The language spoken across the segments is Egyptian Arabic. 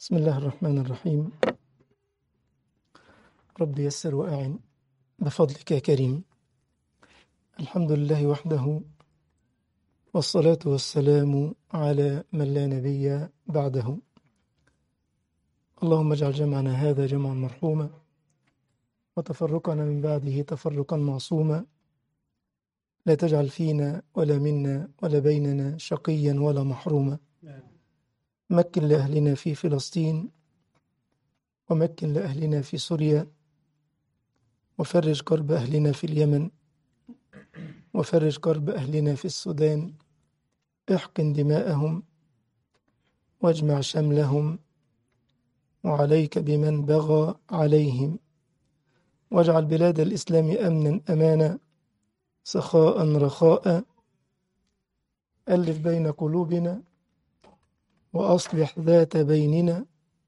بسم الله الرحمن الرحيم رب يسر وأعن بفضلك يا كريم الحمد لله وحده والصلاة والسلام على من لا نبي بعده اللهم اجعل جمعنا هذا جمعا مرحوما وتفرقنا من بعده تفرقا معصوما لا تجعل فينا ولا منا ولا بيننا شقيا ولا محروما مكن لأهلنا في فلسطين ومكن لأهلنا في سوريا وفرج كرب أهلنا في اليمن وفرج كرب أهلنا في السودان احقن دماءهم واجمع شملهم وعليك بمن بغى عليهم واجعل بلاد الإسلام أمنا أمانا سخاء رخاء ألف بين قلوبنا وأصلح ذات بيننا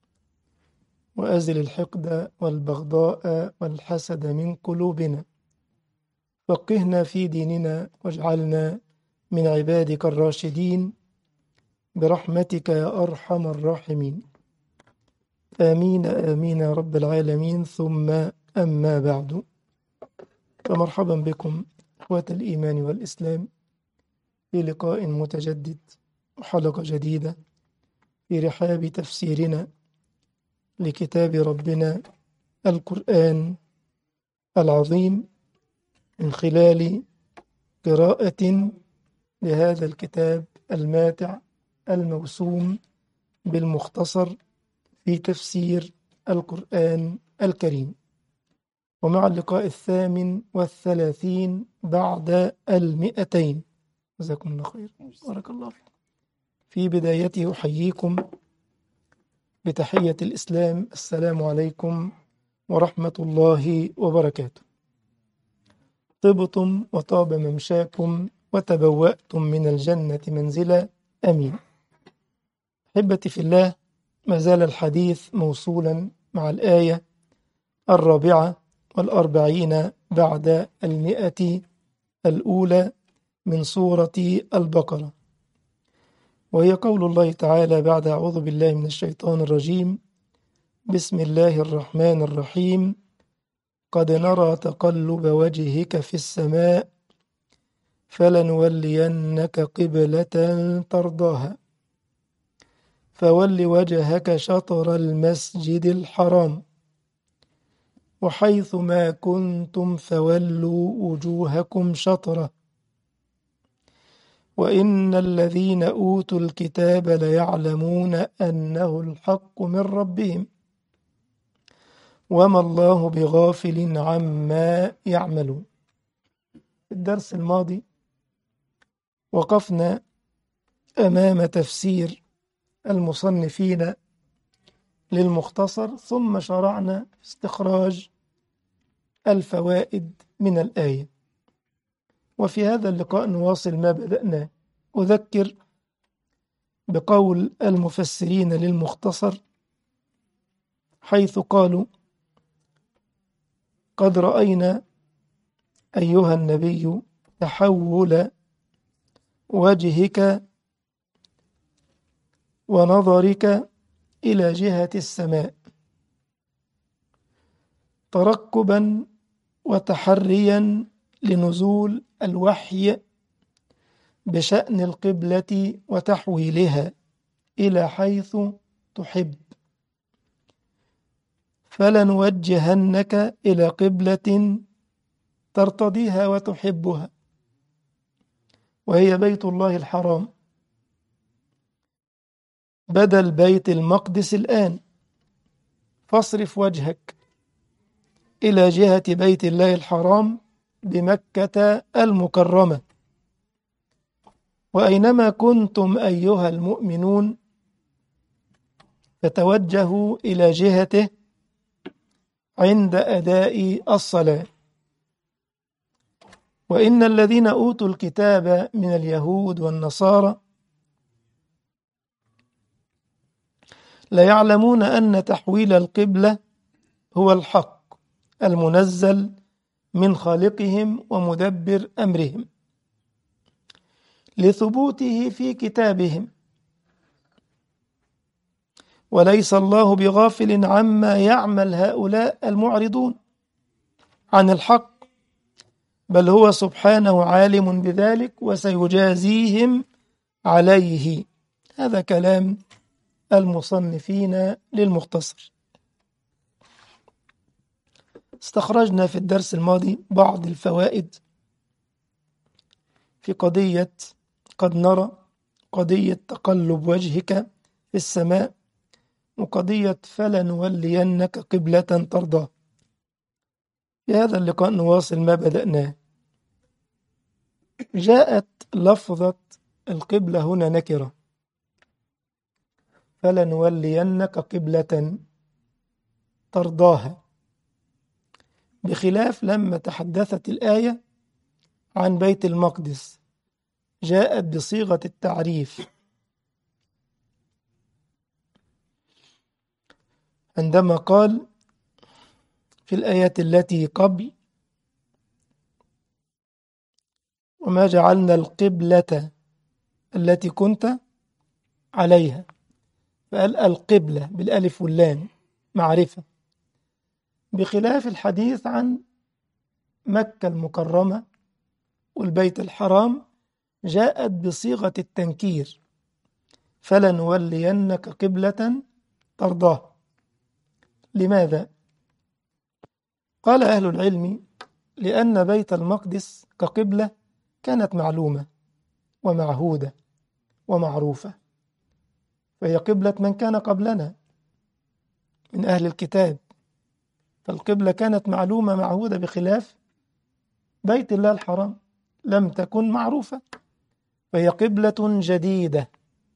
وأزل الحقد والبغضاء والحسد من قلوبنا فقهنا في ديننا واجعلنا من عبادك الراشدين برحمتك يا أرحم الراحمين آمين آمين يا رب العالمين ثم أما بعد فمرحبا بكم إخوة الإيمان والإسلام في لقاء متجدد وحلقة جديدة في رحاب تفسيرنا لكتاب ربنا القرآن العظيم من خلال قراءة لهذا الكتاب الماتع الموسوم بالمختصر في تفسير القرآن الكريم ومع اللقاء الثامن والثلاثين بعد المئتين جزاكم الله خير بارك الله فيكم في بدايته أحييكم بتحية الإسلام السلام عليكم ورحمة الله وبركاته طبتم وطاب ممشاكم وتبوأتم من الجنة منزلا أمين أحبتي في الله ما زال الحديث موصولا مع الآية الرابعة والأربعين بعد المئة الأولى من سورة البقرة وهي قول الله تعالى بعد أعوذ بالله من الشيطان الرجيم بسم الله الرحمن الرحيم قد نرى تقلب وجهك في السماء فلنولينك قبلة ترضاها فول وجهك شطر المسجد الحرام وحيث ما كنتم فولوا وجوهكم شطره وإن الذين أوتوا الكتاب ليعلمون أنه الحق من ربهم وما الله بغافل عما يعملون الدرس الماضي وقفنا أمام تفسير المصنفين للمختصر ثم شرعنا استخراج الفوائد من الآية وفي هذا اللقاء نواصل ما بدأنا أذكر بقول المفسرين للمختصر حيث قالوا قد رأينا أيها النبي تحول وجهك ونظرك إلى جهة السماء ترقبا وتحريا لنزول الوحي بشأن القبلة وتحويلها إلى حيث تحب فلنوجهنك إلى قبلة ترتضيها وتحبها وهي بيت الله الحرام بدل بيت المقدس الآن فاصرف وجهك إلى جهة بيت الله الحرام بمكة المكرمة وأينما كنتم أيها المؤمنون فتوجهوا إلى جهته عند أداء الصلاة وإن الذين أوتوا الكتاب من اليهود والنصارى ليعلمون أن تحويل القبلة هو الحق المنزل من خالقهم ومدبر أمرهم لثبوته في كتابهم وليس الله بغافل عما يعمل هؤلاء المعرضون عن الحق بل هو سبحانه عالم بذلك وسيجازيهم عليه هذا كلام المصنفين للمختصر استخرجنا في الدرس الماضي بعض الفوائد في قضية قد نرى قضية تقلب وجهك في السماء وقضية فلنولينك قبلة ترضاه في هذا اللقاء نواصل ما بدأناه جاءت لفظة القبلة هنا نكرة فلنولينك قبلة ترضاها بخلاف لما تحدثت الآية عن بيت المقدس جاءت بصيغة التعريف عندما قال في الآيات التي قبل وما جعلنا القبلة التي كنت عليها فقال القبلة بالألف واللام معرفة بخلاف الحديث عن مكة المكرمة والبيت الحرام جاءت بصيغة التنكير فلنولينك قبلة ترضاه لماذا؟ قال أهل العلم لأن بيت المقدس كقبلة كانت معلومة ومعهودة ومعروفة فهي قبلة من كان قبلنا من أهل الكتاب فالقبلة كانت معلومة معهودة بخلاف بيت الله الحرام لم تكن معروفة فهي قبلة جديدة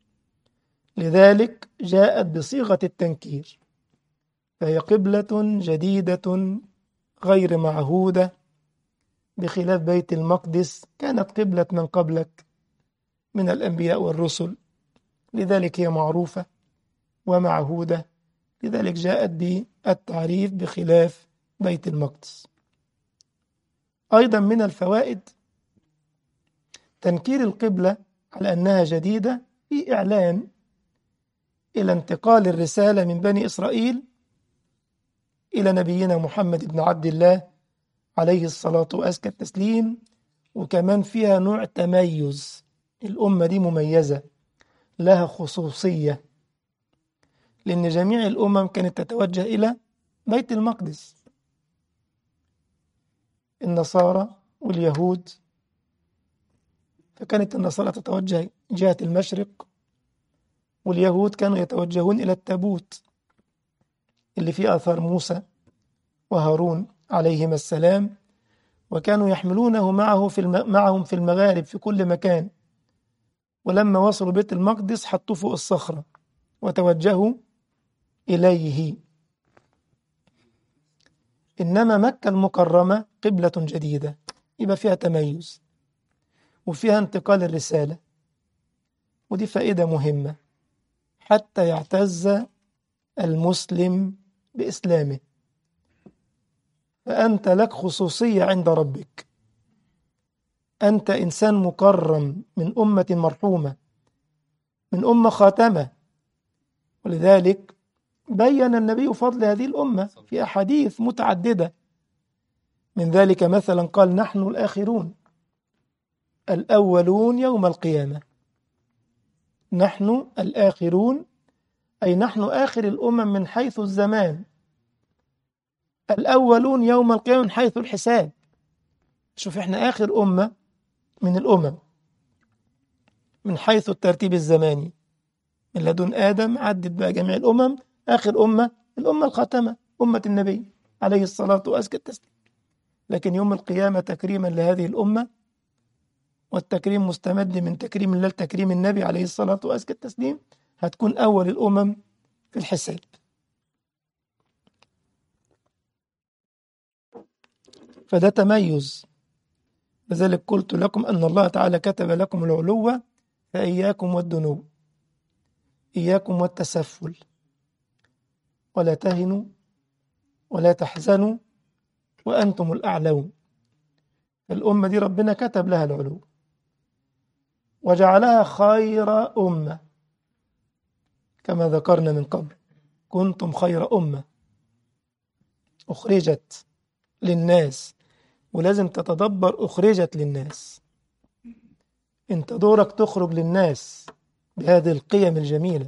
لذلك جاءت بصيغة التنكير فهي قبلة جديدة غير معهودة بخلاف بيت المقدس كانت قبلة من قبلك من الأنبياء والرسل لذلك هي معروفة ومعهودة لذلك جاءت بالتعريف بخلاف بيت المقدس أيضا من الفوائد تنكير القبلة على أنها جديدة في إعلان إلى انتقال الرسالة من بني إسرائيل إلى نبينا محمد بن عبد الله عليه الصلاة وأزكى التسليم وكمان فيها نوع تميز الأمة دي مميزة لها خصوصية لأن جميع الأمم كانت تتوجه إلى بيت المقدس النصارى واليهود فكانت النصارى تتوجه جهة المشرق واليهود كانوا يتوجهون إلى التابوت اللي فيه آثار موسى وهارون عليهما السلام وكانوا يحملونه معه في الم... معهم في المغارب في كل مكان ولما وصلوا بيت المقدس حطوه فوق الصخرة وتوجهوا إليه إنما مكة المكرمة قبلة جديدة يبقى فيها تميز وفيها انتقال الرسالة ودي فائدة مهمة حتى يعتز المسلم بإسلامه فأنت لك خصوصية عند ربك أنت إنسان مكرم من أمة مرحومة من أمة خاتمة ولذلك بين النبي فضل هذه الأمة في أحاديث متعددة من ذلك مثلا قال نحن الآخرون الأولون يوم القيامة نحن الآخرون أي نحن آخر الأمم من حيث الزمان الأولون يوم القيامة من حيث الحساب شوف احنا آخر أمة من الأمم من حيث الترتيب الزماني من لدن آدم عدت بقى جميع الأمم آخر أمة الأمة الخاتمة أمة النبي عليه الصلاة وأزكى التسليم لكن يوم القيامة تكريما لهذه الأمة والتكريم مستمد من تكريم الله لتكريم النبي عليه الصلاة وأزكى التسليم هتكون أول الأمم في الحساب فده تميز لذلك قلت لكم أن الله تعالى كتب لكم العلو فإياكم والدنو إياكم والتسفل ولا تهنوا ولا تحزنوا وأنتم الأعلون الأمة دي ربنا كتب لها العلو وجعلها خير أمة كما ذكرنا من قبل كنتم خير أمة أخرجت للناس ولازم تتدبر أخرجت للناس أنت دورك تخرج للناس بهذه القيم الجميلة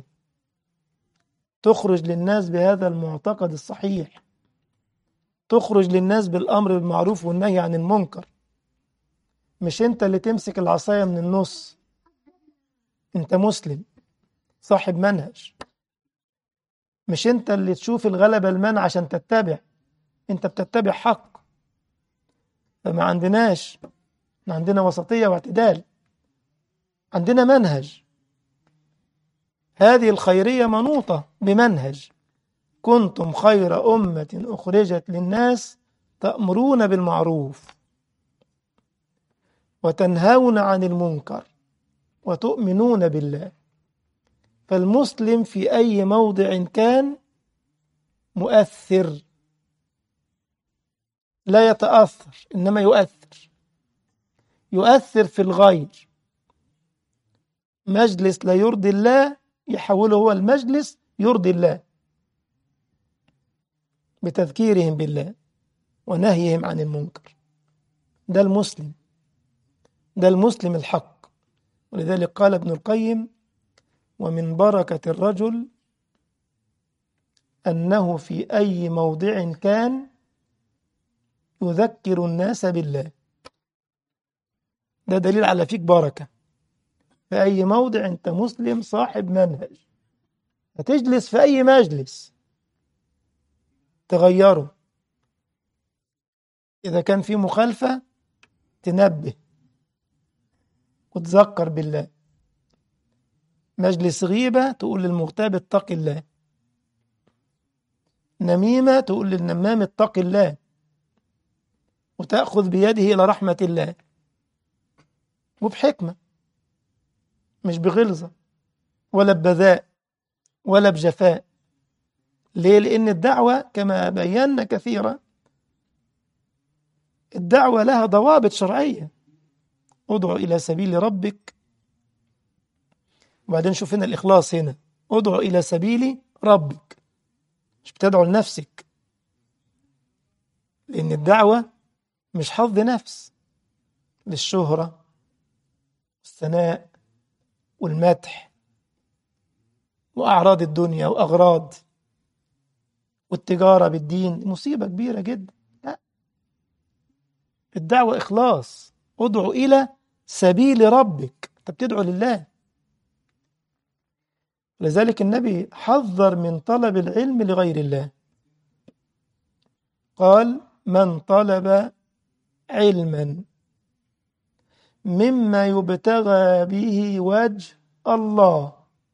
تخرج للناس بهذا المعتقد الصحيح تخرج للناس بالأمر بالمعروف والنهي عن المنكر مش أنت اللي تمسك العصاية من النص أنت مسلم صاحب منهج مش أنت اللي تشوف الغلبة المنع عشان تتبع أنت بتتبع حق فما عندناش احنا عندنا وسطية واعتدال عندنا منهج هذه الخيرية منوطة بمنهج كنتم خير أمة أخرجت للناس تأمرون بالمعروف وتنهون عن المنكر وتؤمنون بالله فالمسلم في أي موضع كان مؤثر لا يتأثر إنما يؤثر يؤثر في الغير مجلس لا يرضي الله يحوله هو المجلس يرضي الله بتذكيرهم بالله ونهيهم عن المنكر ده المسلم ده المسلم الحق ولذلك قال ابن القيم ومن بركة الرجل أنه في أي موضع كان يذكر الناس بالله ده دليل على فيك بركة في أي موضع أنت مسلم صاحب منهج هتجلس في أي مجلس تغيره إذا كان في مخالفة تنبه وتذكر بالله مجلس غيبة تقول للمغتاب اتق الله نميمة تقول للنمام اتق الله وتأخذ بيده إلى رحمة الله وبحكمة مش بغلظة ولا ببذاء ولا بجفاء ليه؟ لأن الدعوة كما بينا كثيرا الدعوة لها ضوابط شرعية ادعو إلى سبيل ربك وبعدين شوف هنا الإخلاص هنا ادعو إلى سبيل ربك مش بتدعو لنفسك لأن الدعوة مش حظ نفس للشهرة والثناء والمدح وأعراض الدنيا وأغراض والتجارة بالدين مصيبة كبيرة جدا لا الدعوة إخلاص ادعو إلى سبيل ربك أنت بتدعو لله لذلك النبي حذر من طلب العلم لغير الله قال من طلب علما مما يبتغى به وجه الله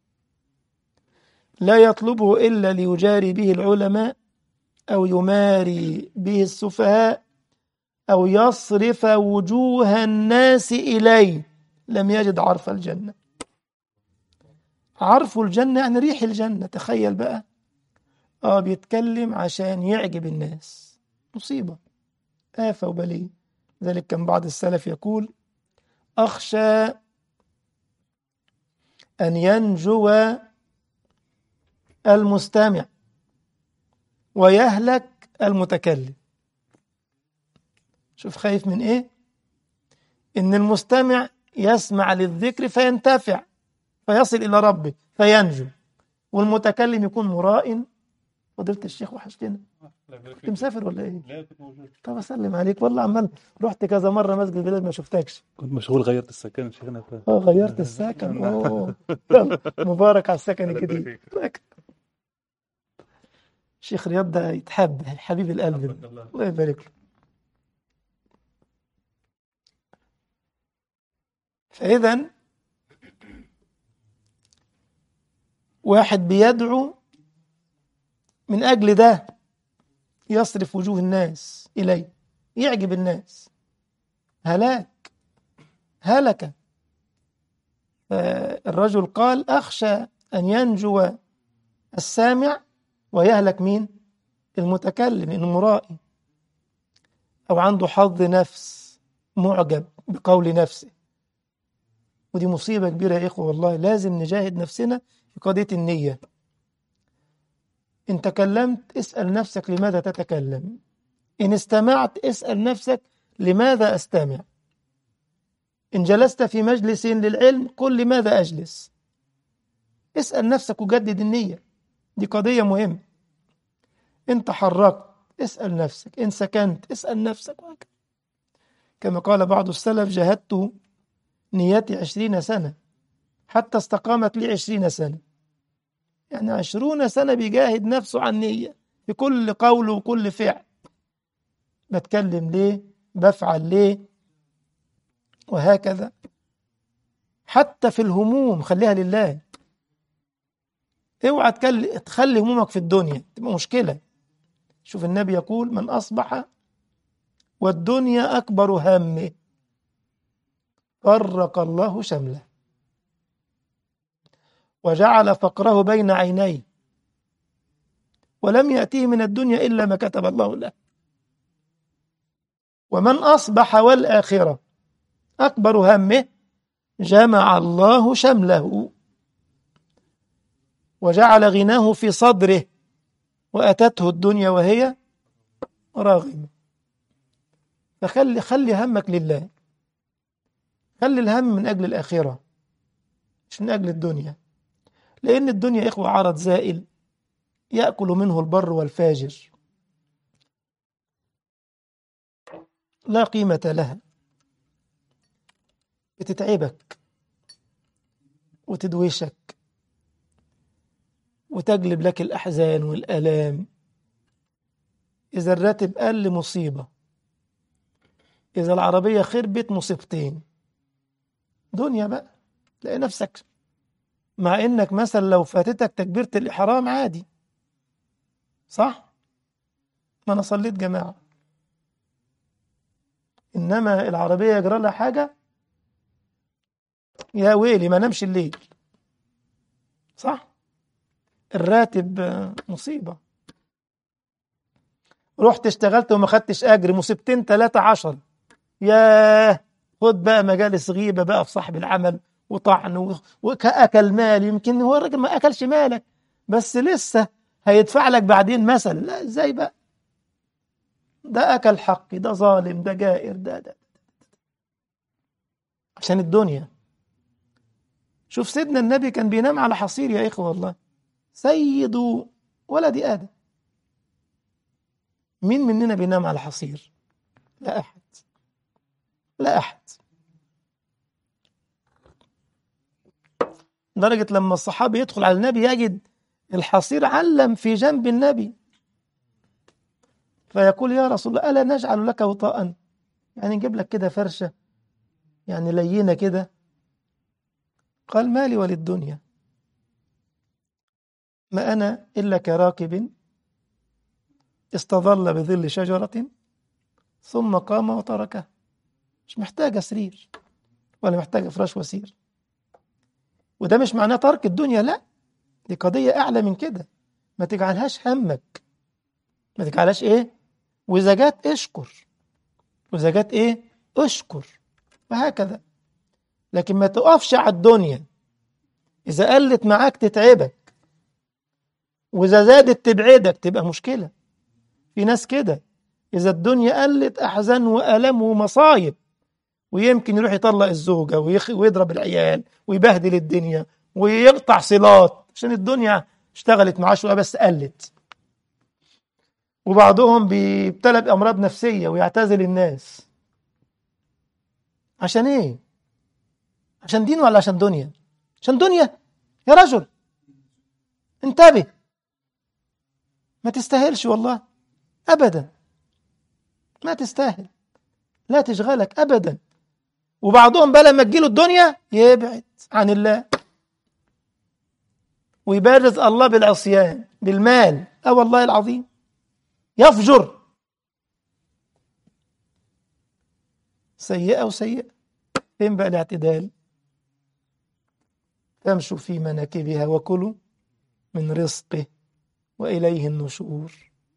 لا يطلبه إلا ليجاري به العلماء أو يماري به السفهاء أو يصرف وجوه الناس إليه لم يجد عرف الجنة عرف الجنة يعني ريح الجنة تخيل بقى آه بيتكلم عشان يعجب الناس مصيبة آفة وبلية ذلك كان بعض السلف يقول أخشى أن ينجو المستمع ويهلك المتكلم شوف خايف من ايه ان المستمع يسمع للذكر فينتفع فيصل الى ربه فينجو والمتكلم يكون مراء فضيلة الشيخ وحشتنا كنت مسافر ولا ايه لا كنت موجود طب اسلم عليك والله عمال رحت كذا مره مسجد البلاد ما شفتكش كنت مشغول غيرت السكن شيخنا ف... اه غيرت السكن اوه يلا، مبارك على السكن الجديد شيخ رياض ده يتحب حبيب القلب ده. الله يبارك له فإذا واحد بيدعو من أجل ده يصرف وجوه الناس إليه يعجب الناس هلاك هلك الرجل قال أخشى أن ينجو السامع ويهلك مين المتكلم إنه مرائي أو عنده حظ نفس معجب بقول نفسه ودي مصيبة كبيرة يا إخوة والله لازم نجاهد نفسنا في قضية النية إن تكلمت اسأل نفسك لماذا تتكلم إن استمعت اسأل نفسك لماذا أستمع إن جلست في مجلس للعلم قل لماذا أجلس اسأل نفسك وجدد النية دي قضية مهمة إن تحركت اسأل نفسك إن سكنت اسأل نفسك وهكذا كما قال بعض السلف جاهدت نيتي عشرين سنة حتى استقامت لي عشرين سنة يعني عشرون سنة بيجاهد نفسه عن نية في كل قول وكل فعل بتكلم ليه بفعل ليه وهكذا حتى في الهموم خليها لله اوعى تخلي همومك في الدنيا تبقى مشكلة شوف النبي يقول من أصبح والدنيا أكبر همه فرق الله شمله وجعل فقره بين عينيه ولم يأتيه من الدنيا إلا ما كتب الله له ومن أصبح والآخرة أكبر همه جمع الله شمله وجعل غناه في صدره وأتته الدنيا وهي راغمة فخلي خلي همك لله خلي الهم من أجل الآخرة مش من أجل الدنيا لأن الدنيا إخوة عرض زائل يأكل منه البر والفاجر لا قيمة لها بتتعبك وتدوشك وتجلب لك الأحزان والآلام إذا الراتب قل مصيبة إذا العربية خربت مصيبتين دنيا بقى تلاقي نفسك مع إنك مثلا لو فاتتك تكبيرة الإحرام عادي صح؟ ما أنا صليت جماعة إنما العربية يجرى لها حاجة يا ويلي ما نمشي الليل صح؟ الراتب مصيبة رحت اشتغلت وما خدتش أجر مصيبتين ثلاثة عشر ياه خد بقى مجالس غيبة بقى في صاحب العمل وطعن وأكل مال يمكن هو الراجل ما أكلش مالك بس لسه هيدفع لك بعدين مثلا لا ازاي بقى ده أكل حقي ده ظالم ده جائر ده ده عشان الدنيا شوف سيدنا النبي كان بينام على حصير يا إخوة والله سيد ولد آدم مين مننا بينام على حصير لا أحد لا أحد لدرجة لما الصحابي يدخل على النبي يجد الحصير علم في جنب النبي فيقول يا رسول الله ألا نجعل لك وطاء يعني نجيب لك كده فرشة يعني لينة كده قال مالي وللدنيا ما أنا إلا كراكب استظل بظل شجرة ثم قام وتركه مش محتاجة سرير ولا محتاجة فراش وسير وده مش معناه ترك الدنيا لا دي قضية أعلى من كده ما تجعلهاش همك ما تجعلهاش إيه وإذا جات اشكر وإذا جات إيه اشكر وهكذا لكن ما تقفش على الدنيا إذا قلت معاك تتعبك وإذا زادت تبعدك تبقى مشكلة في ناس كده إذا الدنيا قلت أحزان وألم ومصايب ويمكن يروح يطلق الزوجة ويخ... ويضرب العيال ويبهدل الدنيا ويقطع صلات عشان الدنيا اشتغلت معاه شوية بس قلت وبعضهم بيبتلى بأمراض نفسية ويعتزل الناس عشان ايه عشان دين ولا عشان دنيا عشان دنيا يا رجل انتبه ما تستاهلش والله ابدا ما تستاهل لا تشغلك ابدا وبعضهم بقى لما تجيله الدنيا يبعد عن الله ويبرز الله بالعصيان بالمال اه والله العظيم يفجر سيئة وسيئة فين بقى الاعتدال فامشوا في مناكبها وكلوا من رزقه وإليه النشور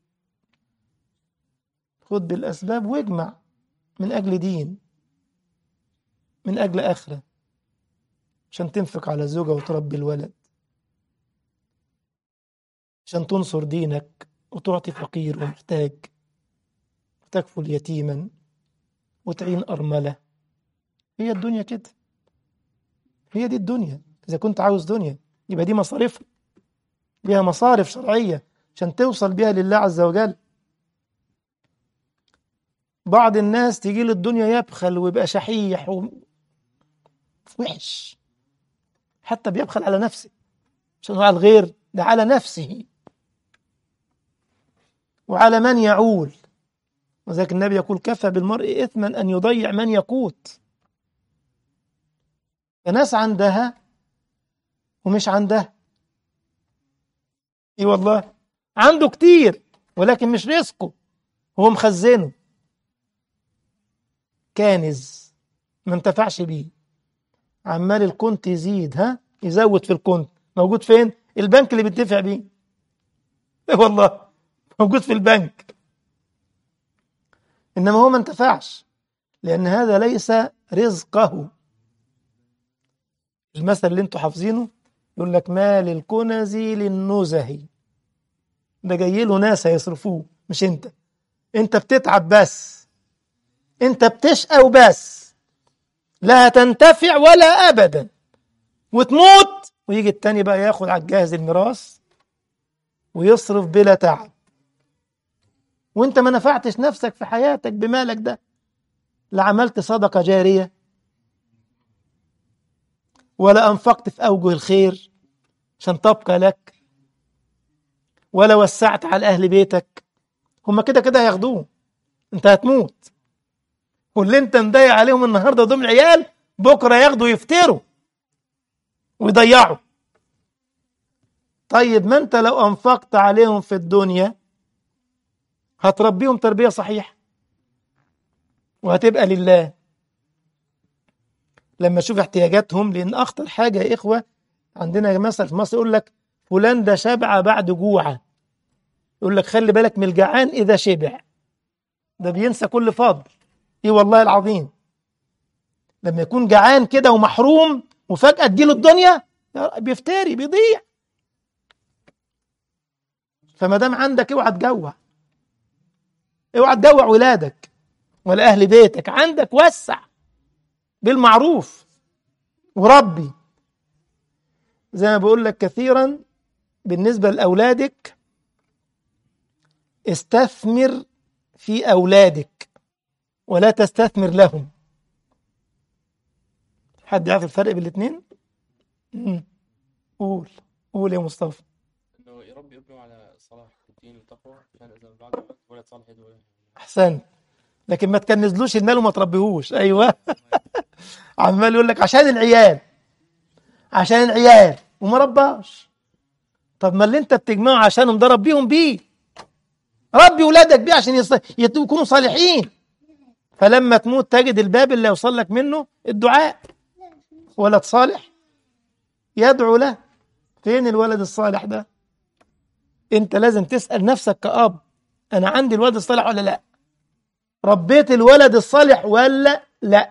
خد بالأسباب واجمع من أجل دين من أجل آخرة عشان تنفق على الزوجة وتربي الولد عشان تنصر دينك وتعطي فقير ومحتاج وتكفل يتيما وتعين أرملة هي الدنيا كده هي دي الدنيا إذا كنت عاوز دنيا يبقى دي مصاريفها ليها مصارف شرعية عشان توصل بيها لله عز وجل بعض الناس تيجي له الدنيا يبخل ويبقى شحيح و... وحش حتى بيبخل على نفسه عشان على الغير ده على نفسه وعلى من يعول وذلك النبي يقول كفى بالمرء إثما أن يضيع من يقوت فناس عندها ومش عندها اي والله عنده كتير ولكن مش رزقه هو مخزنه كانز ما انتفعش بيه عمال الكونت يزيد ها يزود في الكونت موجود فين البنك اللي بيدفع بيه اي والله موجود في البنك انما هو ما انتفعش لان هذا ليس رزقه المثل اللي انتوا حافظينه يقول لك مال الكنز للنزه ده جاي له ناس هيصرفوه مش انت انت بتتعب بس انت بتشقى وبس لا هتنتفع ولا ابدا وتموت ويجي التاني بقى ياخد على الجاهز الميراث ويصرف بلا تعب وانت ما نفعتش نفسك في حياتك بمالك ده لا عملت صدقة جارية ولا أنفقت في أوجه الخير عشان تبقى لك ولا وسعت على أهل بيتك هما كده كده هياخدوه انت هتموت واللي انت مضايق عليهم النهارده ضمن العيال بكره ياخدوا يفتروا ويضيعوا طيب ما انت لو انفقت عليهم في الدنيا هتربيهم تربيه صحيحه وهتبقى لله لما تشوف احتياجاتهم لان اخطر حاجه يا اخوه عندنا مثل في مصر يقول لك فلان ده شبع بعد جوعه يقول لك خلي بالك من الجعان اذا شبع ده بينسى كل فضل ايه والله العظيم لما يكون جعان كده ومحروم وفجاه تجيله الدنيا بيفتري بيضيع فما دام عندك اوعى تجوع اوعى تجوع ولادك ولا اهل بيتك عندك وسع بالمعروف وربي زي ما بقول لك كثيرا بالنسبة لأولادك استثمر في أولادك ولا تستثمر لهم حد يعرف الفرق بين الاثنين؟ قول قول يا مصطفى انه يربي ابنه على صلاح الدين والتقوى عشان اذا بعد الوقت ولد صالح يدعو له احسنت لكن ما تكنزلوش المال وما تربيهوش ايوه عمال يقول لك عشان العيال عشان العيال وما رباش طب ما اللي انت بتجمعه عشانهم ده ربيهم بيه ربي ولادك بيه عشان يص... يت- يكونوا صالحين فلما تموت تجد الباب اللي يوصل لك منه الدعاء ولد صالح يدعو له فين الولد الصالح ده انت لازم تسأل نفسك كأب انا عندي الولد الصالح ولا لا ربيت الولد الصالح ولا لا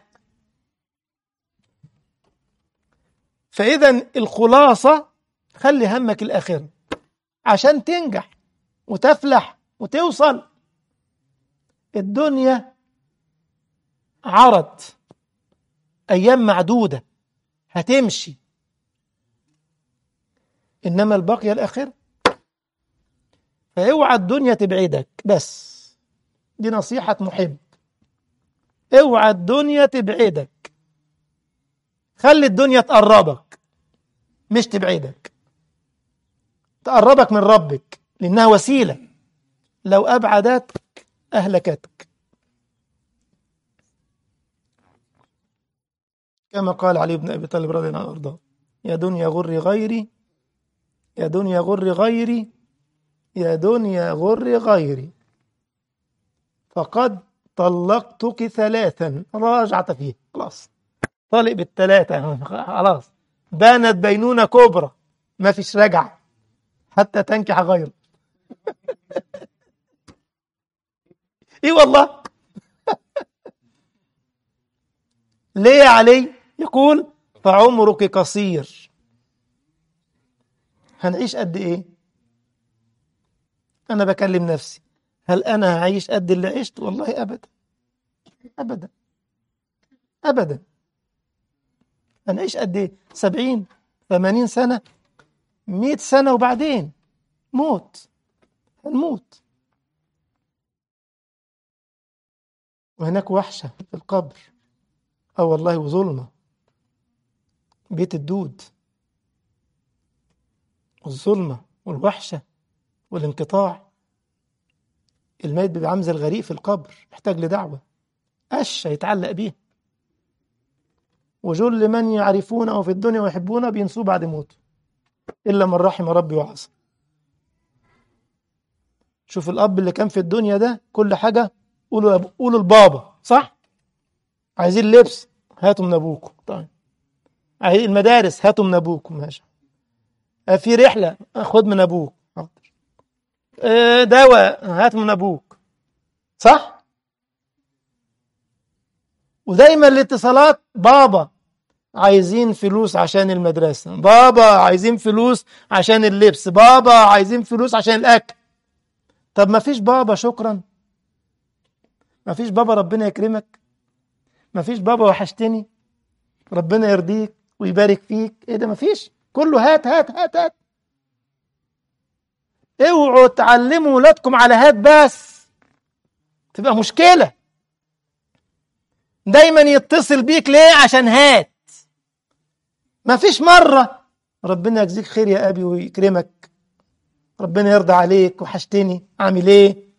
فإذا الخلاصة خلي همك الآخرة عشان تنجح وتفلح وتوصل الدنيا عرض أيام معدودة هتمشي إنما البقية الآخرة فاوعى الدنيا تبعدك بس دي نصيحة محب اوعى الدنيا تبعدك خلي الدنيا تقربك مش تبعدك تقربك من ربك لأنها وسيلة لو أبعدتك أهلكتك كما قال علي بن أبي طالب رضي الله عنه وأرضاه يا دنيا غري غيري يا دنيا غري غيري يا دنيا غري غيري فقد طلقتك ثلاثا راجعت فيه خلاص طالق بالثلاثة خلاص بانت بينونة كبرى ما فيش رجعة حتى تنكح غيره ايه والله ليه يا علي يقول فعمرك قصير هنعيش قد ايه أنا بكلم نفسي هل أنا هعيش قد اللي عشت والله أبدا أبدا أبدا أنا أعيش قد إيه سبعين ثمانين سنة مئة سنة وبعدين موت هنموت وهناك وحشة في القبر اه والله وظلمة بيت الدود والظلمة والوحشة والانقطاع الميت بيبقى عامل زي الغريق في القبر محتاج لدعوة قشة يتعلق بيها وجل من يعرفونه في الدنيا ويحبونه بينسوه بعد موته إلا من رحم ربي وعصى شوف الأب اللي كان في الدنيا ده كل حاجة قولوا لأبو- قولوا لبابا صح؟ عايزين لبس هاتوا من أبوكم طيب عايزين المدارس هاتوا من أبوكم ماشي آه، في رحلة خد من أبوك حاضر. آه، دواء هات من أبوك صح؟ ودايما الاتصالات بابا عايزين فلوس عشان المدرسة بابا عايزين فلوس عشان اللبس بابا عايزين فلوس عشان الأكل طب ما فيش بابا شكرا ما فيش بابا ربنا يكرمك ما فيش بابا وحشتني ربنا يرضيك ويبارك فيك ايه ده ما فيش كله هات هات هات هات اوعوا تعلموا ولادكم على هات بس تبقى مشكلة دايما يتصل بيك ليه عشان هات ما فيش مرة ربنا يجزيك خير يا أبي ويكرمك ربنا يرضى عليك وحشتني عامل ايه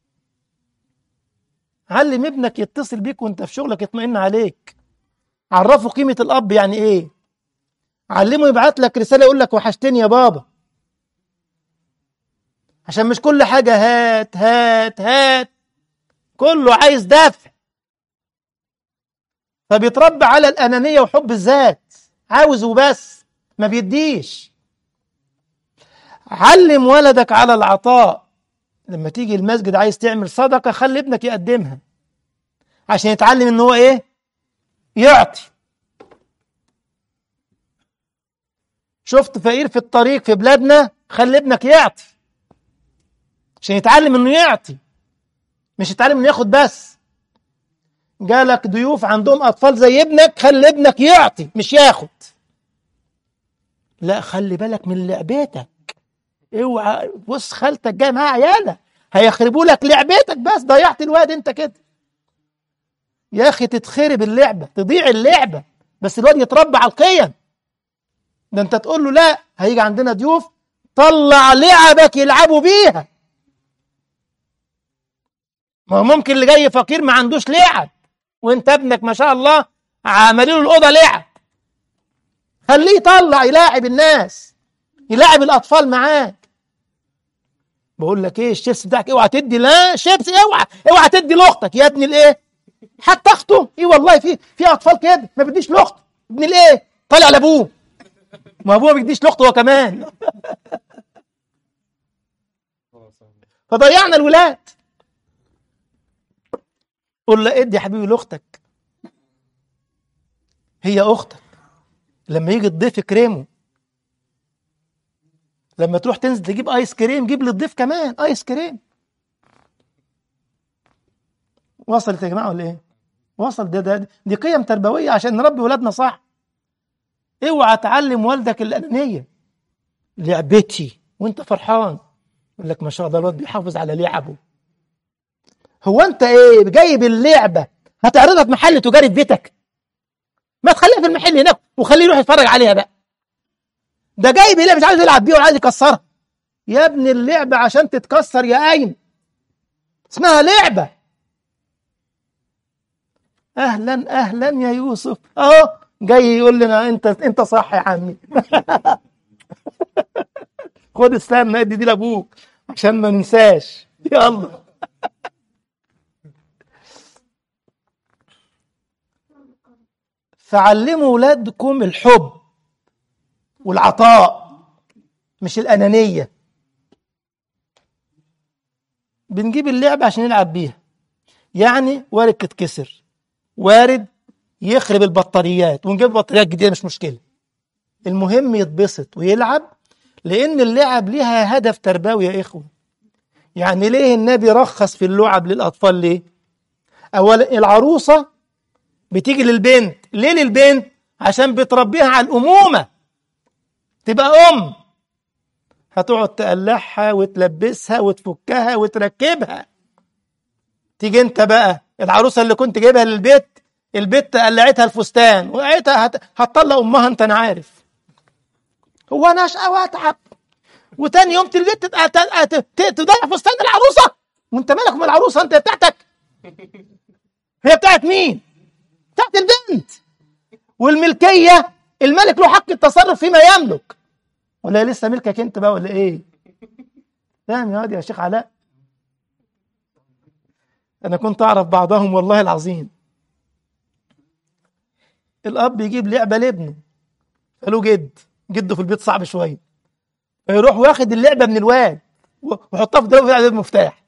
علم ابنك يتصل بيك وانت في شغلك يطمئن عليك عرفه قيمة الأب يعني ايه علمه يبعت لك رسالة يقول لك وحشتني يا بابا عشان مش كل حاجة هات هات هات كله عايز دفع فبيتربى على الأنانية وحب الذات عاوز وبس ما بيديش علم ولدك على العطاء لما تيجي المسجد عايز تعمل صدقة خلي ابنك يقدمها عشان يتعلم ان هو ايه يعطي شفت فقير في الطريق في بلادنا خلي ابنك يعطي عشان يتعلم انه يعطي مش يتعلم انه ياخد بس جالك ضيوف عندهم اطفال زي ابنك خلي ابنك يعطي مش ياخد لا خلي بالك من لعبتك اوعى بص خالتك جايه معاها عيالها هيخربوا لك لعبتك بس ضيعت الواد انت كده يا اخي تتخرب اللعبه تضيع اللعبه بس الواد يتربى على القيم ده انت تقول له لا هيجي عندنا ضيوف طلع لعبك يلعبوا بيها ما هو ممكن اللي جاي فقير ما عندوش لعب وانت ابنك ما شاء الله عاملين له الاوضه لعب خليه يطلع يلاعب الناس يلاعب الاطفال معاه بقول لك ايه الشيبس بتاعك اوعى تدي لا شيبس اوعى اوعى تدي لاختك يا ابن الايه حتى اخته ايه والله في في اطفال كده ما بيديش لاخته ابن الايه طالع لابوه ما ابوه ما بيديش لاخته هو كمان فضيعنا الولاد قول له ادي يا حبيبي لاختك هي اختك لما يجي الضيف كريمه لما تروح تنزل تجيب ايس كريم جيب للضيف كمان ايس كريم وصلت يا جماعه ولا ايه وصل ده, ده دي قيم تربويه عشان نربي ولادنا صح اوعى تعلم والدك الانانيه لعبتي وانت فرحان يقول لك ما شاء الله الواد بيحافظ على لعبه هو انت ايه جايب اللعبه هتعرضها في محل تجاري في بيتك ما تخليها في المحل هناك وخليه يروح يتفرج عليها بقى ده جايب لعبه مش عايز يلعب بيها ولا عايز يكسرها يا ابن اللعبه عشان تتكسر يا قايم اسمها لعبه اهلا اهلا يا يوسف اهو جاي يقول لنا انت انت صح يا عمي خد استنى ادي دي لابوك عشان ما ننساش يلا فعلموا ولادكم الحب والعطاء مش الأنانية بنجيب اللعبة عشان نلعب بيها يعني وارد تتكسر وارد يخرب البطاريات ونجيب بطاريات جديدة مش مشكلة المهم يتبسط ويلعب لأن اللعب ليها هدف تربوي يا إخوة يعني ليه النبي رخص في اللعب للأطفال ليه أولا العروسة بتيجي للبنت ليه للبنت عشان بتربيها على الأمومة تبقى أم هتقعد تقلعها وتلبسها وتفكها وتركبها تيجي انت بقى العروسة اللي كنت جايبها للبيت البت قلعتها الفستان وقعتها هت... هتطلق امها انت انا عارف هو انا اشقى واتعب وتاني يوم البيت تضيع فستان العروسه وانت مالك من العروسه انت بتاعتك هي بتاعت مين بتاعت البنت والملكيه الملك له حق التصرف فيما يملك ولا هي لسه ملكك انت بقى ولا ايه فاهم يا واد يا شيخ علاء انا كنت اعرف بعضهم والله العظيم الاب يجيب لعبه لابنه فله جد جده في البيت صعب شويه فيروح واخد اللعبه من الواد ويحطها في دولاب عليه المفتاح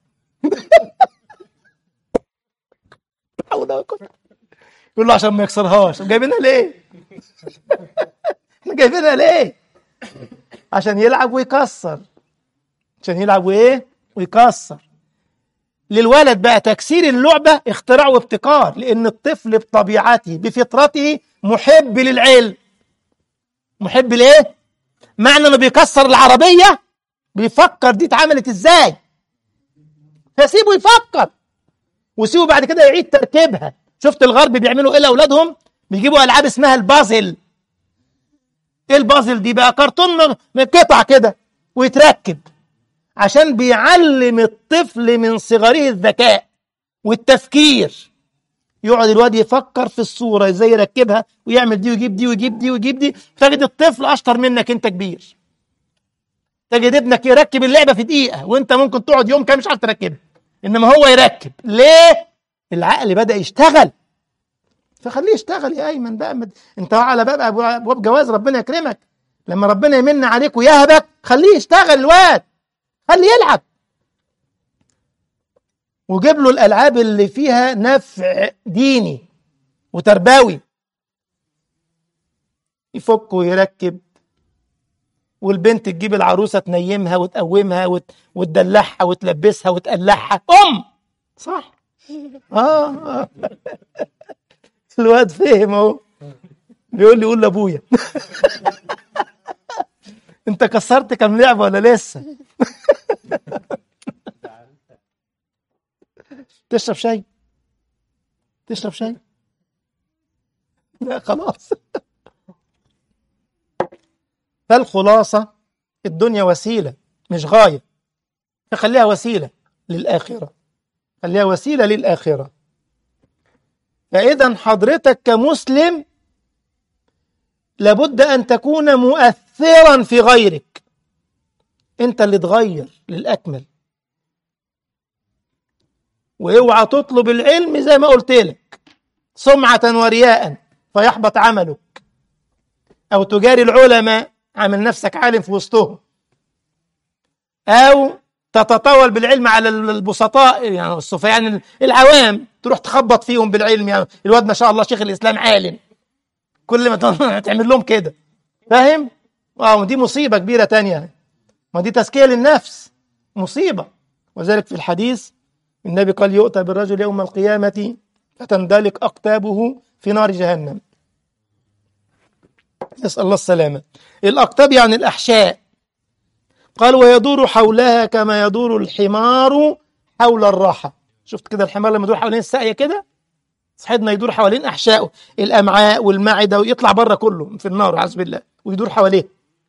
يقول له عشان ما يكسرهاش جايبينها ليه؟ احنا جايبينها ليه؟ عشان يلعب ويكسر عشان يلعب وايه؟ ويكسر للولد بقى تكسير اللعبة اختراع وابتكار لأن الطفل بطبيعته بفطرته محب للعلم محب لإيه؟ معنى إنه بيكسر العربية بيفكر دي اتعملت إزاي فسيبه يفكر وسيبه بعد كده يعيد تركيبها شفت الغرب بيعملوا إيه لأولادهم؟ بيجيبوا ألعاب اسمها البازل إيه البازل دي بقى كرتون من قطع كده ويتركب عشان بيعلم الطفل من صغره الذكاء والتفكير يقعد الواد يفكر في الصورة ازاي يركبها ويعمل دي ويجيب دي ويجيب دي ويجيب دي تجد الطفل أشطر منك أنت كبير تجد ابنك يركب اللعبة في دقيقة وأنت ممكن تقعد يوم كامل مش عارف تركبها إنما هو يركب ليه؟ العقل بدأ يشتغل فخليه يشتغل يا أيمن بقى مد... أنت على باب أبواب جواز ربنا يكرمك لما ربنا يمن عليك ويهبك خليه يشتغل الواد خليه يلعب وجيب له الالعاب اللي فيها نفع ديني وتربوي يفك ويركب والبنت تجيب العروسه تنيمها وتقومها وت... وتدلعها وتلبسها وتقلعها ام صح اه, آه. الواد فهم اهو بيقول لي قول لابويا انت كسرت كام لعبه ولا لسه تشرب شاي تشرب شاي لا خلاص فالخلاصة الدنيا وسيلة مش غاية فخليها وسيلة للآخرة خليها وسيلة للآخرة فإذا حضرتك كمسلم لابد أن تكون مؤثرا في غيرك أنت اللي تغير للأكمل واوعى تطلب العلم زي ما قلت لك سمعة ورياء فيحبط عملك أو تجاري العلماء عامل نفسك عالم في وسطهم أو تتطاول بالعلم على البسطاء يعني الصفيان يعني العوام تروح تخبط فيهم بالعلم يعني الواد ما شاء الله شيخ الإسلام عالم كل ما تعمل لهم كده فاهم؟ اه دي مصيبة كبيرة تانية ما دي تزكية للنفس مصيبة وذلك في الحديث النبي قال يؤتى بالرجل يوم القيامة فتندلق أقتابه في نار جهنم نسأل الله السلامة الأقتاب يعني الأحشاء قال ويدور حولها كما يدور الحمار حول الراحة شفت كده الحمار لما يدور حوالين الساقية كده صاحبنا يدور حوالين أحشائه الأمعاء والمعدة ويطلع بره كله في النار عز بالله ويدور حواليه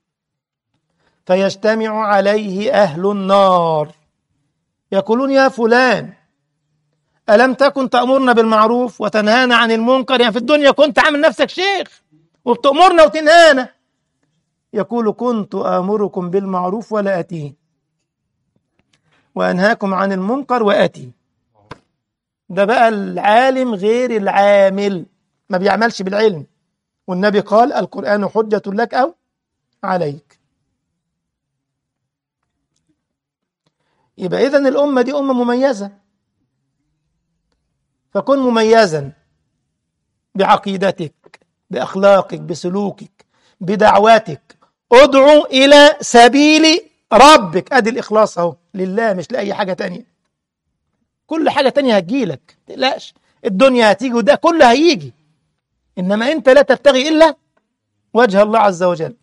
فيجتمع عليه أهل النار يقولون يا فلان ألم تكن تأمرنا بالمعروف وتنهانا عن المنكر يعني في الدنيا كنت عامل نفسك شيخ وبتأمرنا وتنهانا يقول كنت آمركم بالمعروف ولا أتيه وأنهاكم عن المنكر وأتي ده بقى العالم غير العامل ما بيعملش بالعلم والنبي قال القرآن حجة لك أو عليك يبقى إذا الأمة دي أمة مميزة فكن مميزا بعقيدتك بأخلاقك بسلوكك بدعواتك ادعو إلى سبيل ربك أدي الإخلاص أهو لله مش لأي حاجة تانية كل حاجة تانية هتجيلك تقلقش الدنيا هتيجي وده كله هيجي إنما أنت لا تبتغي إلا وجه الله عز وجل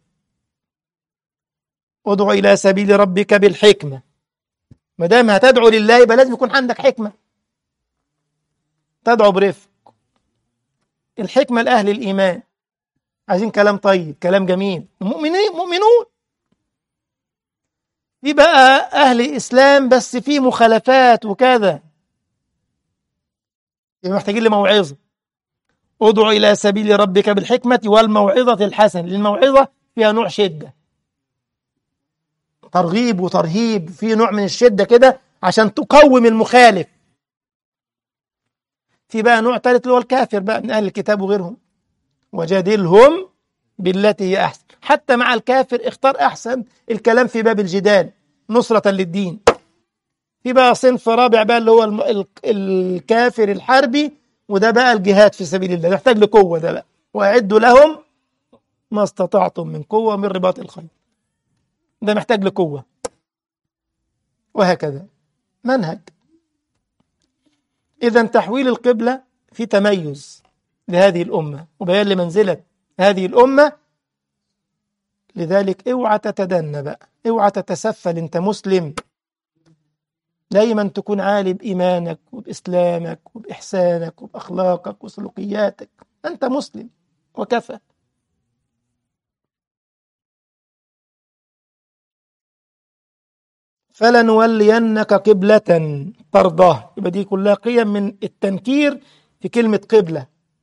ادع إلى سبيل ربك بالحكمة ما دام هتدعو لله يبقى لازم يكون عندك حكمة تدعو برفق الحكمة لأهل الإيمان عايزين كلام طيب كلام جميل مؤمنين مؤمنون في بقى أهل إسلام بس في مخالفات وكذا يبقى محتاجين لموعظة ادع إلى سبيل ربك بالحكمة والموعظة الحسنة للموعظة فيها نوع شدة ترغيب وترهيب في نوع من الشدة كده عشان تقوم المخالف في بقى نوع ثالث اللي هو الكافر بقى من أهل الكتاب وغيرهم وجادلهم بالتي هي أحسن حتى مع الكافر اختار أحسن الكلام في باب الجدال نصرة للدين في بقى صنف رابع بقى اللي هو الم... ال... الكافر الحربي وده بقى الجهاد في سبيل الله يحتاج لقوة ده بقى وأعدوا لهم ما استطعتم من قوة من رباط الخيل ده محتاج لقوة وهكذا منهج إذا تحويل القبلة في تميز لهذه الأمة وبيان لمنزلة هذه الأمة لذلك اوعى تتدنى بقى اوعى تتسفل انت مسلم دايما تكون عالي بإيمانك وبإسلامك وبإحسانك وبأخلاقك وسلوكياتك أنت مسلم وكفى فلنولينك قبلة ترضاه يبقى دي كلها قيم من التنكير في كلمة قبلة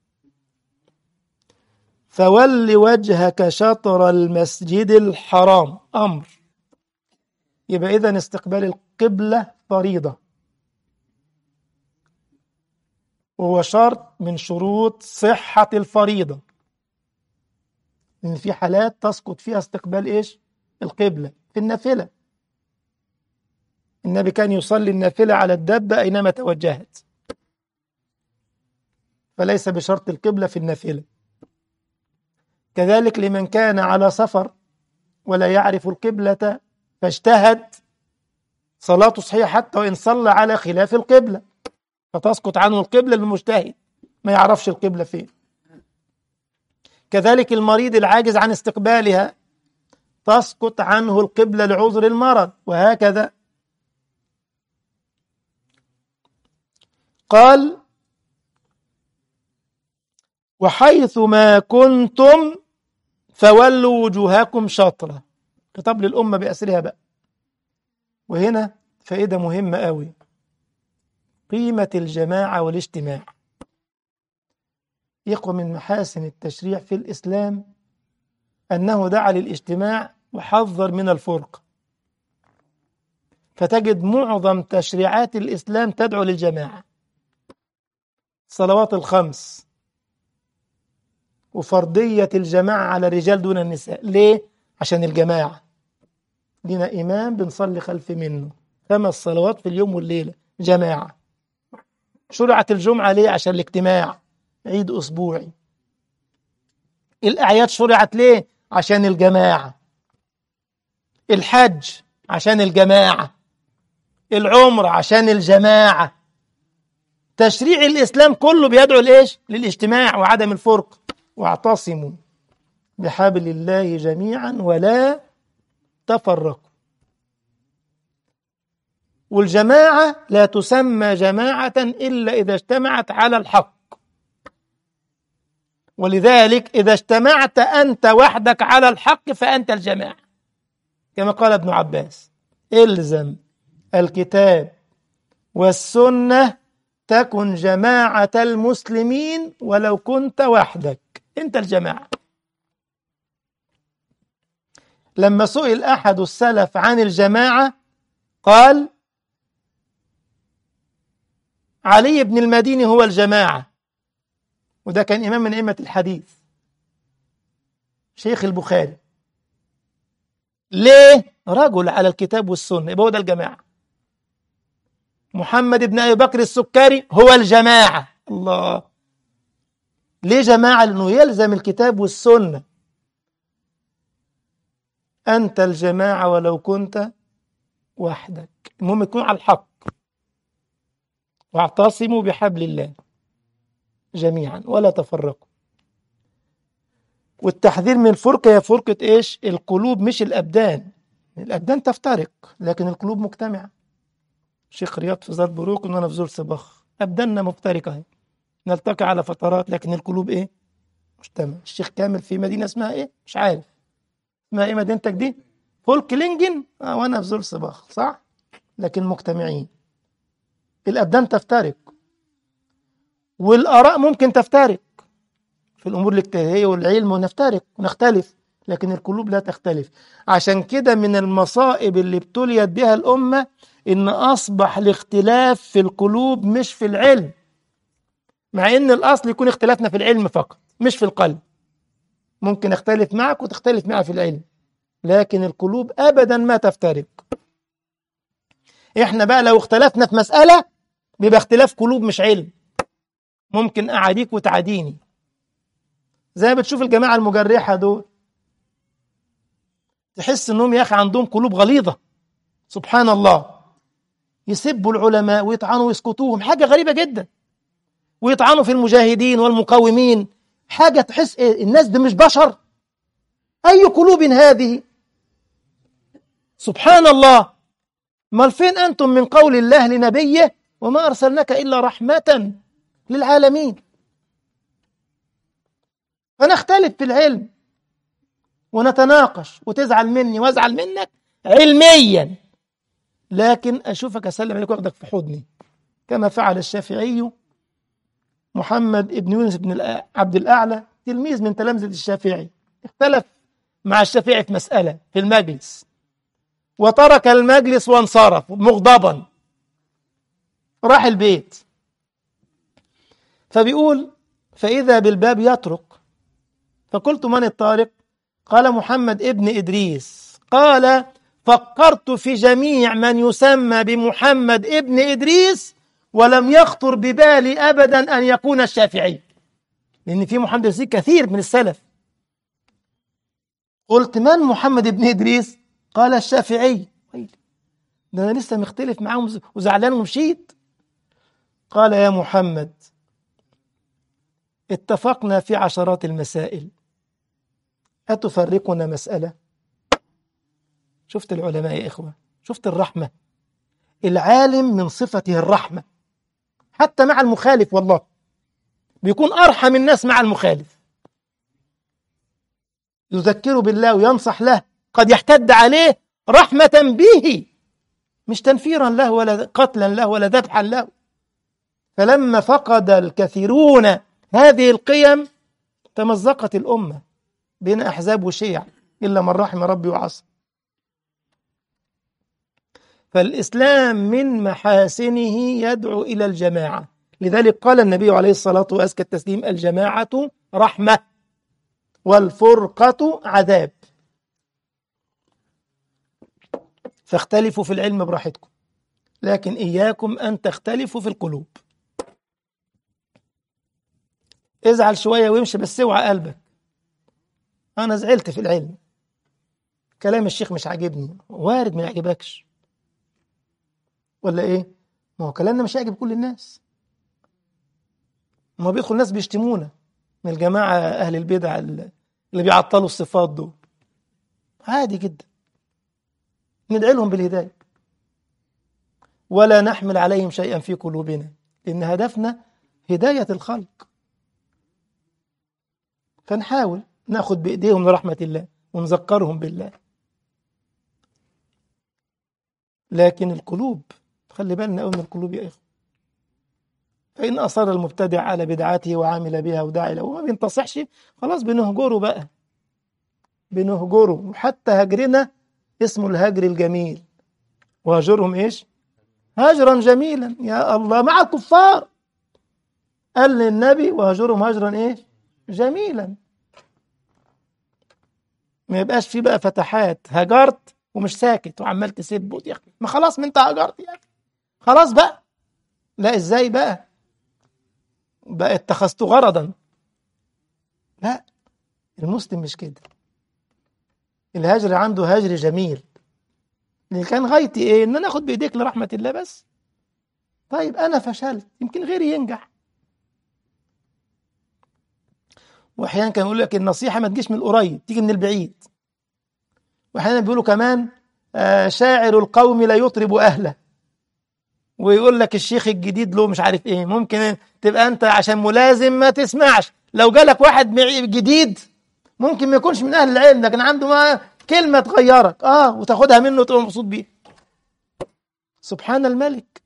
فول وجهك شطر المسجد الحرام أمر يبقى إذا استقبال القبلة فريضة وهو شرط من شروط صحة الفريضة إن في حالات تسقط فيها استقبال إيش القبلة في النافلة النبي كان يصلي النافلة على الدابة أينما توجهت فليس بشرط القبلة في النافلة كذلك لمن كان على سفر ولا يعرف القبلة فاجتهد صلاته صحيحة حتى وإن صلى على خلاف القبلة فتسقط عنه القبلة للمجتهد ما يعرفش القبلة فين كذلك المريض العاجز عن استقبالها تسقط عنه القبلة لعذر المرض وهكذا قال وحيث ما كنتم فولوا وجوهكم شطرة خطاب للأمة بأسرها بقى وهنا فائدة مهمة قوي قيمة الجماعة والاجتماع يقوى من محاسن التشريع في الإسلام أنه دعا للاجتماع وحذر من الفرقة فتجد معظم تشريعات الإسلام تدعو للجماعة صلوات الخمس وفرضية الجماعة على الرجال دون النساء ليه؟ عشان الجماعة لنا إمام بنصلي خلف منه خمس صلوات في اليوم والليلة جماعة شرعت الجمعة ليه؟ عشان الاجتماع عيد أسبوعي الأعياد شرعت ليه؟ عشان الجماعة الحج عشان الجماعة العمر عشان الجماعة تشريع الإسلام كله بيدعو لإيش؟ للاجتماع وعدم الفرق واعتصموا بحبل الله جميعا ولا تفرقوا والجماعة لا تسمى جماعة إلا إذا اجتمعت على الحق ولذلك إذا اجتمعت أنت وحدك على الحق فأنت الجماعة كما قال ابن عباس الزم الكتاب والسنة تكن جماعة المسلمين ولو كنت وحدك أنت الجماعة لما سئل أحد السلف عن الجماعة قال علي بن المديني هو الجماعة وده كان إمام من أئمة الحديث شيخ البخاري ليه؟ رجل على الكتاب والسنة يبقى هو ده الجماعة محمد بن أبي بكر السكري هو الجماعة الله ليه جماعة؟ لأنه يلزم الكتاب والسنة أنت الجماعة ولو كنت وحدك المهم تكون على الحق واعتصموا بحبل الله جميعا ولا تفرقوا والتحذير من الفرقة هي فرقة ايش القلوب مش الأبدان الأبدان تفترق لكن القلوب مجتمعة شيخ رياض في زار بروق وانا في زور صباخ أبداننا مفترقة اهي. نلتقي على فترات لكن القلوب ايه مجتمع الشيخ كامل في مدينة اسمها ايه مش عارف اسمها ايه مدينتك دي فولكلينجن آه وانا في زور صباخ صح لكن مجتمعين الأبدان تفترق والآراء ممكن تفترق في الأمور الاجتهادية والعلم ونفترق ونختلف لكن القلوب لا تختلف عشان كده من المصائب اللي ابتليت بها الأمة إن أصبح الاختلاف في القلوب مش في العلم مع إن الأصل يكون اختلافنا في العلم فقط مش في القلب ممكن اختلف معك وتختلف معي في العلم لكن القلوب أبدا ما تفترق احنا بقى لو اختلفنا في مسألة بيبقى اختلاف قلوب مش علم ممكن أعاديك وتعاديني زي ما بتشوف الجماعة المجرحة دول تحس انهم يا اخي عندهم قلوب غليظة سبحان الله يسبوا العلماء ويطعنوا ويسكتوهم حاجة غريبة جدا ويطعنوا في المجاهدين والمقاومين حاجة تحس إيه الناس دي مش بشر أي قلوب هذه سبحان الله ما فين أنتم من قول الله لنبيه وما أرسلناك إلا رحمة للعالمين فنختلف في العلم ونتناقش وتزعل مني وازعل منك علميا لكن أشوفك أسلم عليك وأخدك في حضني كما فعل الشافعي محمد بن يونس بن الأ- عبد الأعلى تلميذ من تلامذة الشافعي اختلف مع الشافعي في مسألة في المجلس وترك المجلس وانصرف مغضبا راح البيت فبيقول فإذا بالباب يطرق فقلت من الطارق قال محمد ابن إدريس قال فكرت في جميع من يسمى بمحمد ابن إدريس ولم يخطر ببالي أبدا أن يكون الشافعي لأن في محمد إدريس كثير من السلف قلت من محمد ابن إدريس قال الشافعي ده أنا لسه مختلف معاهم وزعلان ومشيت قال يا محمد اتفقنا في عشرات المسائل أتفرقنا مسألة شفت العلماء يا إخوة شفت الرحمة العالم من صفته الرحمة حتى مع المخالف والله بيكون أرحم الناس مع المخالف يذكره بالله وينصح له قد يحتد عليه رحمة به مش تنفيرا له ولا قتلا له ولا ذبحا له فلما فقد الكثيرون هذه القيم تمزقت الأمة بين أحزاب وشيع إلا من رحم ربي وعصى فالإسلام من محاسنه يدعو إلى الجماعة لذلك قال النبي عليه الصلاة وأزكى التسليم الجماعة رحمة والفرقة عذاب فاختلفوا في العلم براحتكم لكن إياكم أن تختلفوا في القلوب ازعل شوية وامشي بس اوعى قلبك أنا زعلت في العلم كلام الشيخ مش عاجبني وارد ما يعجبكش ولا إيه؟ ما هو كلامنا مش هيعجب كل الناس ما بيدخل ناس بيشتمونا من الجماعة أهل البدع اللي بيعطلوا الصفات دول عادي جدا ندعي لهم بالهداية ولا نحمل عليهم شيئا في قلوبنا لأن هدفنا هداية الخلق فنحاول ناخد بإيديهم لرحمة الله ونذكرهم بالله لكن القلوب خلي بالنا قوي من القلوب يا إخوة فإن أصر المبتدع على بدعته وعمل بها وداعي له وما بينتصحش خلاص بنهجره بقى بنهجره وحتى هجرنا اسمه الهجر الجميل وهجرهم ايش هجرا جميلا يا الله مع الكفار قال للنبي وهجرهم هجرا ايش جميلا ما يبقاش في بقى فتحات هجرت ومش ساكت وعمال تسب يا اخي ما خلاص ما انت هجرت يا اخي خلاص بقى لا ازاي بقى بقى اتخذته غرضا لا المسلم مش كده الهجر عنده هجر جميل اللي كان غايتي ايه ان انا اخد بايديك لرحمه الله بس طيب انا فشلت يمكن غيري ينجح واحيانا كان يقول لك النصيحه ما تجيش من القريب تيجي من البعيد واحيانا بيقولوا كمان آه شاعر القوم لا يطرب اهله ويقول لك الشيخ الجديد له مش عارف ايه ممكن تبقى انت عشان ملازم ما تسمعش لو جالك واحد معي- جديد ممكن ما يكونش من اهل العلم لكن عنده ما كلمه تغيرك اه وتاخدها منه وتبقى مبسوط بيها سبحان الملك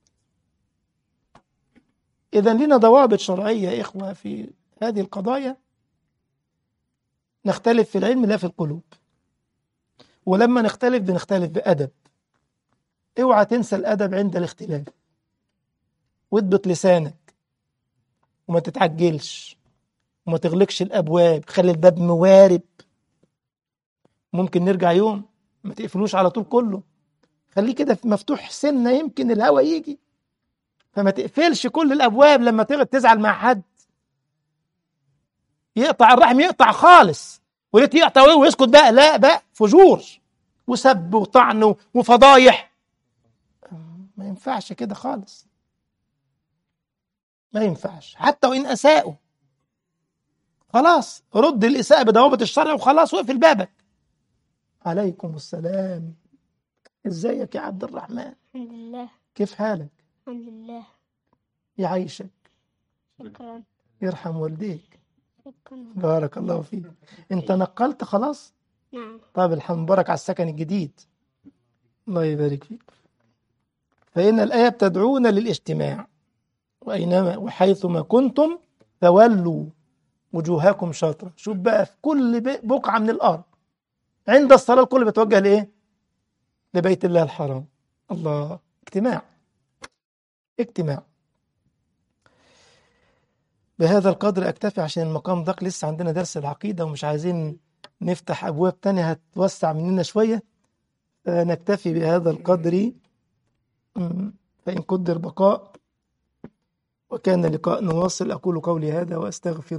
اذا لنا ضوابط شرعيه يا اخوه في هذه القضايا نختلف في العلم لا في القلوب ولما نختلف بنختلف بأدب اوعى تنسى الأدب عند الاختلاف واضبط لسانك وما تتعجلش وما تغلقش الأبواب خلي الباب موارب ممكن نرجع يوم ما تقفلوش على طول كله خليه كده مفتوح سنة يمكن الهوا يجي فما تقفلش كل الأبواب لما تغ- تزعل مع حد يقطع الرحم يقطع خالص وليت يقطع ويسكت بقى لا بقى فجور وسب وطعن وفضايح ما ينفعش كده خالص ما ينفعش حتى وإن أساءوا خلاص رد الإساءة بضوابط الشرع وخلاص واقفل بابك عليكم السلام ازيك يا عبد الرحمن الحمد لله كيف حالك الحمد لله يعيشك شكرا يرحم والديك شكرا بارك الله فيك انت نقلت خلاص نعم طيب الحمد مبارك على السكن الجديد الله يبارك فيك فإن الآية بتدعونا للاجتماع وأينما وحيثما كنتم فولوا وجوهكم شطرة شوف بقى في كل ب- بقعة من الأرض عند الصلاة الكل بيتوجه لإيه؟ لبيت الله الحرام الله اجتماع اجتماع بهذا القدر أكتفي عشان المقام ضاق لسه عندنا درس العقيدة ومش عايزين نفتح أبواب تانية هتوسع مننا شوية فنكتفي بهذا القدر مم، فإن قدر بقاء وكان لقاء نواصل أقول قولي هذا وأستغفر